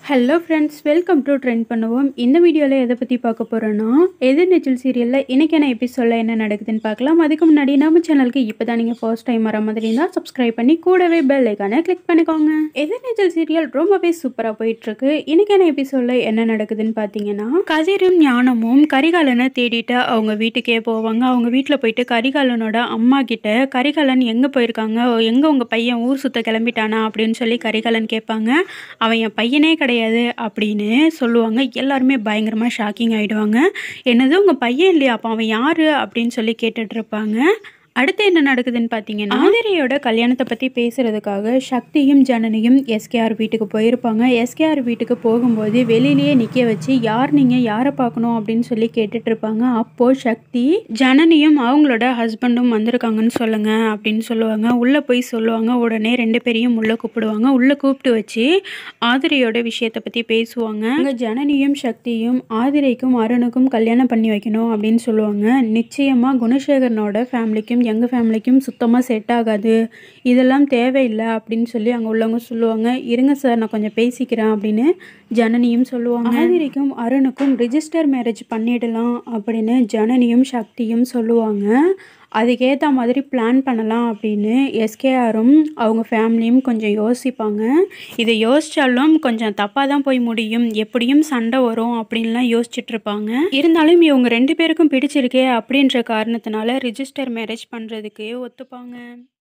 hello friends welcome to trend பண்ணுவோம் இந்த வீடியோவில் எதை பற்றி பார்க்க போகிறோன்னா எதிர்நீச்சல் சீரியலில் இன்றைக்கான எபிசோடில் என்ன நடக்குதுன்னு பார்க்கலாம் அதுக்கு முன்னாடி நம்ம சேனலுக்கு இப்போ தான் நீங்கள் ஃபர்ஸ்ட் டைம் வர மாதிரி இருந்தால் சப்ஸ்கிரைப் பண்ணி கூடவே பெல் ஐக்கானை கிளிக் பண்ணிக்கோங்க எதிர்நீச்சல் சீரியல் ரொம்பவே சூப்பராக போயிட்டுருக்கு இன்றைக்கான எபிசோடில் என்ன நடக்குதுன்னு பார்த்தீங்கன்னா கதிரும் ஞானமும் கரிகாலனை தேடிட்டு அவங்க வீட்டுக்கே போவாங்க அவங்க வீட்டில் போயிட்டு கரிகாலனோட அம்மா கிட்ட கரிகாலன் எங்கே போயிருக்காங்க எங்கே உங்கள் பையன் ஊர் சுத்த கிளம்பிட்டானா அப்படின்னு சொல்லி கரிகாலன் கேட்பாங்க அவன் என் பையனே கிடையாது அப்படின்னு சொல்லுவாங்க எல்லாருமே பயங்கரமாக ஷாக்கிங் ஆகிடுவாங்க என்னது உங்கள் பையன் இல்லையா அப்போ அவன் யார் அப்படின்னு சொல்லி கேட்டுட்டு இருப்பாங்க அடுத்து என்ன நடக்குதுன்னு பார்த்தீங்கன்னா ஆதிரியோட கல்யாணத்தை பற்றி பேசுகிறதுக்காக சக்தியும் ஜனனியும் எஸ்கேஆர் வீட்டுக்கு போயிருப்பாங்க எஸ்கேஆர் வீட்டுக்கு போகும்போது வெளியிலேயே நிற்க வச்சு யார் நீங்கள் யாரை பார்க்கணும் அப்படின்னு சொல்லி கேட்டுட்டு இருப்பாங்க அப்போது சக்தி ஜனனியும் அவங்களோட ஹஸ்பண்டும் வந்திருக்காங்கன்னு சொல்லுங்க அப்படின்னு சொல்லுவாங்க உள்ளே போய் சொல்லுவாங்க உடனே ரெண்டு பேரையும் உள்ளே கூப்பிடுவாங்க உள்ளே கூப்பிட்டு வச்சு ஆதிரையோட விஷயத்தை பற்றி பேசுவாங்க அங்கே ஜனனியும் சக்தியும் ஆதிரைக்கும் அருணுக்கும் கல்யாணம் பண்ணி வைக்கணும் அப்படின்னு சொல்லுவாங்க நிச்சயமாக குணசேகரனோட ஃபேமிலிக்கும் எங்கள் ஃபேமிலிக்கும் சுத்தமாக செட் ஆகாது இதெல்லாம் தேவையில்லை அப்படின்னு சொல்லி அங்கே உள்ளவங்க சொல்லுவாங்க இருங்க சார் நான் கொஞ்சம் பேசிக்கிறேன் அப்படின்னு ஜனனியும் சொல்லுவாங்க ஆதிரிக்கும் அருணுக்கும் ரிஜிஸ்டர் மேரேஜ் பண்ணிடலாம் அப்படின்னு ஜனனியும் சக்தியும் சொல்லுவாங்க அதுக்கேற்ற மாதிரி பிளான் பண்ணலாம் அப்படின்னு எஸ்கேஆரும் அவங்க ஃபேமிலியும் கொஞ்சம் யோசிப்பாங்க இதை யோசித்தாலும் கொஞ்சம் தப்பாக தான் போய் முடியும் எப்படியும் சண்டை வரும் அப்படின்லாம் யோசிச்சுட்டு இருப்பாங்க இருந்தாலும் இவங்க ரெண்டு பேருக்கும் பிடிச்சிருக்கே அப்படின்ற காரணத்தினால ரிஜிஸ்டர் மேரேஜ் பண்ணுறதுக்கு ஒத்துப்பாங்க